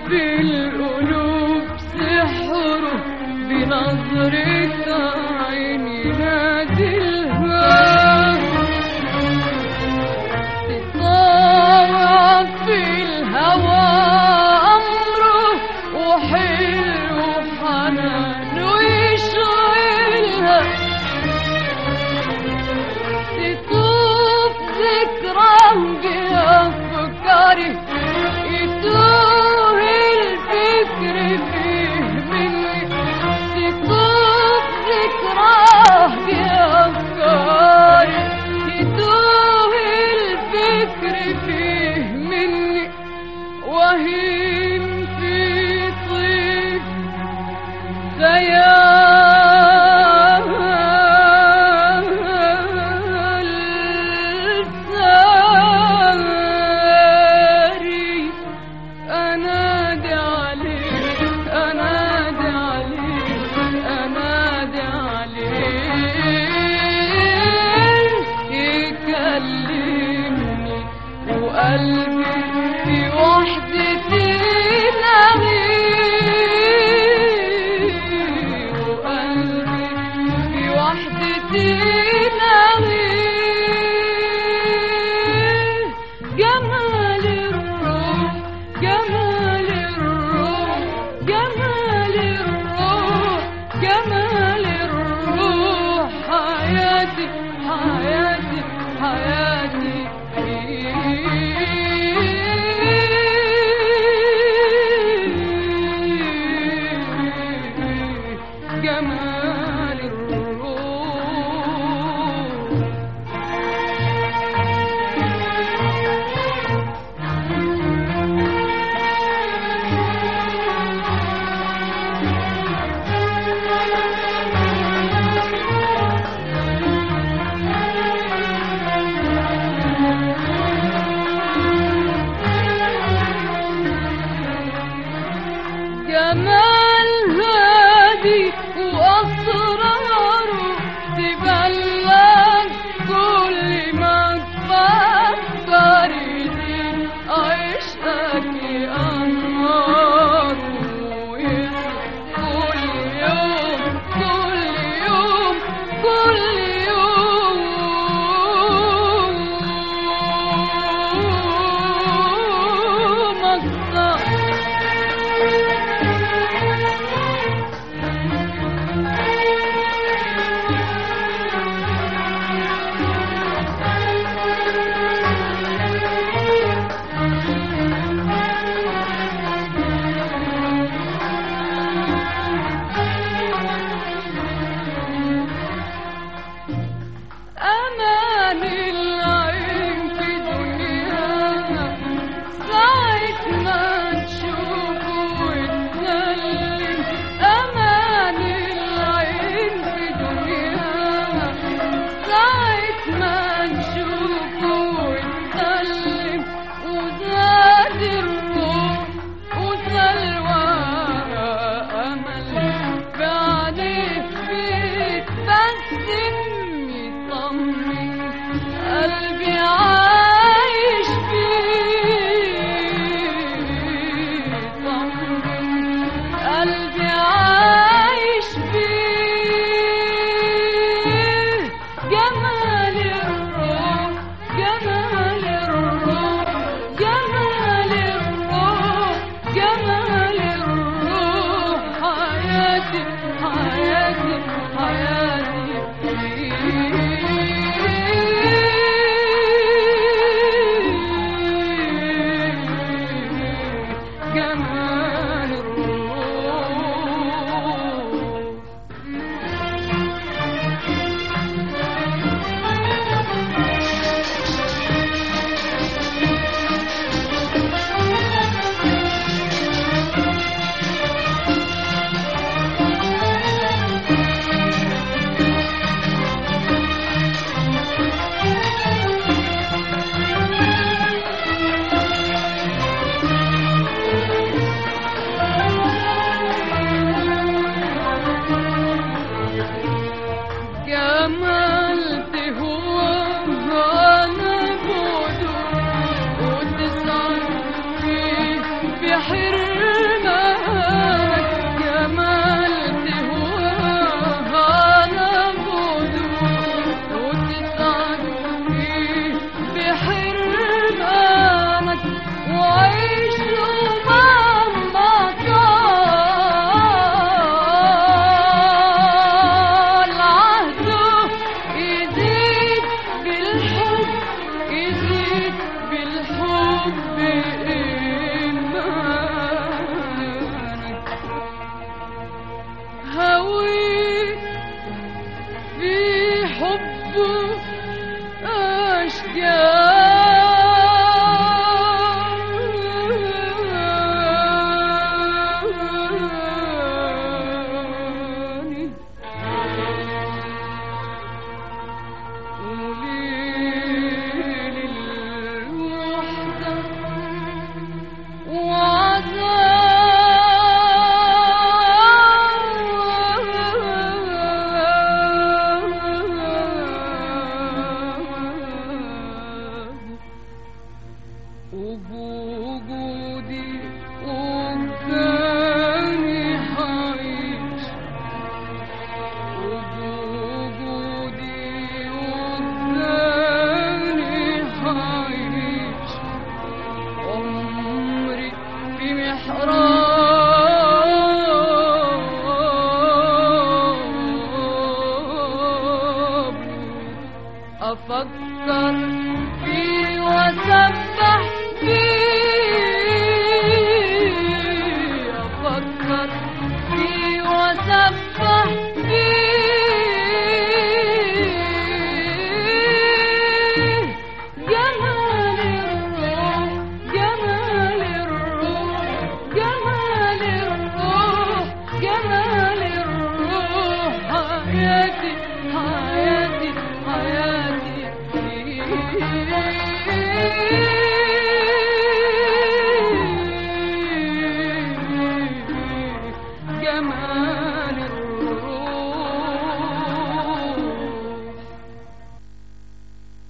في القلوب سحره بنظرة عيني نادلها تطاوع في الهوى أمره وحلو حنان ويشغلها تطوف ذكرى بأفكاري يتوه الفكر فيه مني تطوف ذكرى بأفكاري يتوه الفكر فيه مني وهيم في طيف خيال ساري أنادي عليك أنادي عليك أنادي عليك يكلمني وقلبي في وحدتي نغيب وقلبي في وحدتي نغيب جمال الروح جمال الروح جمال الروح جمال الروح حياتي حياتي حياتي جمال الروح جمال هادي وأسراره تبلغ كل ما تفكر يزيد عشقك أنهار كل يوم كل يوم كل يوم أكثر أمان العين في دنيانا ساعة ما تشوفه وتسلم أمان العين في دنيانا ساعة ما تشوفه وتسلم وزاد الروح وسلوى أمل بعدك بيتبسم يطمن قلبي عايش فيه يطمن قلبي عايش فيه جمال الروح جمال الروح جمال الروح جمال الروح حياتي حياتي حياتي جمال الروح الروح